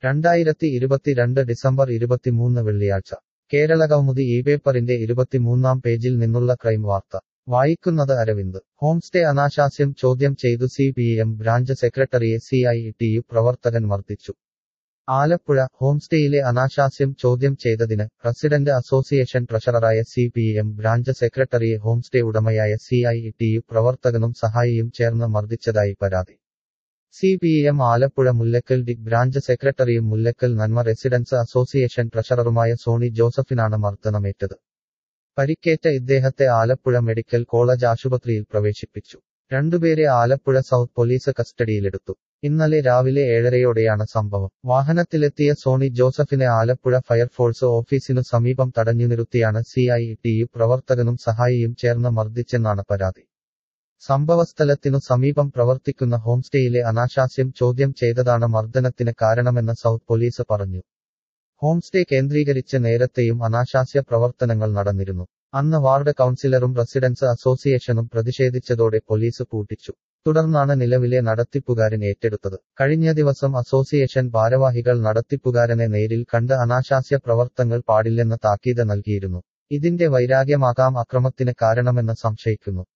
രണ്ടായിരത്തി ഇരുപത്തിരണ്ട് ഡിസംബർ ഇരുപത്തിമൂന്ന് വെള്ളിയാഴ്ച കേരളകൗമുദി ഈ പേപ്പറിന്റെ ഇരുപത്തിമൂന്നാം പേജിൽ നിന്നുള്ള ക്രൈം വാർത്ത വായിക്കുന്നത് അരവിന്ദ് ഹോംസ്റ്റേ അനാശാസ്യം ചോദ്യം ചെയ്തു സി പി എം ബ്രാഞ്ച് സെക്രട്ടറിയെ സി ഐ ടി യു പ്രവർത്തകൻ മർദ്ദിച്ചു ആലപ്പുഴ ഹോംസ്റ്റേയിലെ അനാശാസ്യം ചോദ്യം ചെയ്തതിന് റസിഡന്റ് അസോസിയേഷൻ ട്രഷററായ സി പി എം ബ്രാഞ്ച് സെക്രട്ടറിയെ ഹോംസ്റ്റേ ഉടമയായ സി ഐ ടി യു പ്രവർത്തകനും സഹായിയും ചേർന്ന് മർദ്ദിച്ചതായി പരാതി C P M Alappuzha Mullakkal D branch സെക്രട്ടറിയും മുല്ലക്കൽ നന്മ റെസിഡൻസ് അസോസിയേഷൻ ട്രഷററുമായ സോണി ജോസഫിനാണ് മർദ്ദനമേറ്റത് പരിക്കേറ്റ ഇദ്ദേഹത്തെ ആലപ്പുഴ മെഡിക്കൽ കോളേജ് ആശുപത്രിയിൽ പ്രവേശിപ്പിച്ചു രണ്ടുപേരെ ആലപ്പുഴ സൗത്ത് പോലീസ് കസ്റ്റഡിയിലെടുത്തു ഇന്നലെ രാവിലെ ഏഴരയോടെയാണ് സംഭവം വാഹനത്തിലെത്തിയ സോണി ജോസഫിനെ ആലപ്പുഴ ഫയർഫോഴ്സ് ഓഫീസിനു സമീപം തടഞ്ഞു നിർത്തിയാണ് സി ഐ ടി യു പ്രവർത്തകനും സഹായിയും ചേർന്ന് മർദ്ദിച്ചെന്നാണ് പരാതി സംഭവസ്ഥലത്തിനു സമീപം പ്രവർത്തിക്കുന്ന ഹോംസ്റ്റേയിലെ അനാശാസ്യം ചോദ്യം ചെയ്തതാണ് മർദ്ദനത്തിന് കാരണമെന്ന് സൗത്ത് പോലീസ് പറഞ്ഞു ഹോംസ്റ്റേ കേന്ദ്രീകരിച്ച് നേരത്തെയും അനാശാസ്യ പ്രവർത്തനങ്ങൾ നടന്നിരുന്നു അന്ന് വാർഡ് കൗൺസിലറും റെസിഡൻസ് അസോസിയേഷനും പ്രതിഷേധിച്ചതോടെ പോലീസ് പൂട്ടിച്ചു തുടർന്നാണ് നിലവിലെ നടത്തിപ്പുകാരൻ ഏറ്റെടുത്തത് കഴിഞ്ഞ ദിവസം അസോസിയേഷൻ ഭാരവാഹികൾ നടത്തിപ്പുകാരനെ നേരിൽ കണ്ട് അനാശാസ്യ പ്രവർത്തനങ്ങൾ പാടില്ലെന്ന് താക്കീത് നൽകിയിരുന്നു ഇതിന്റെ വൈരാഗ്യമാകാം അക്രമത്തിന് കാരണമെന്ന് സംശയിക്കുന്നു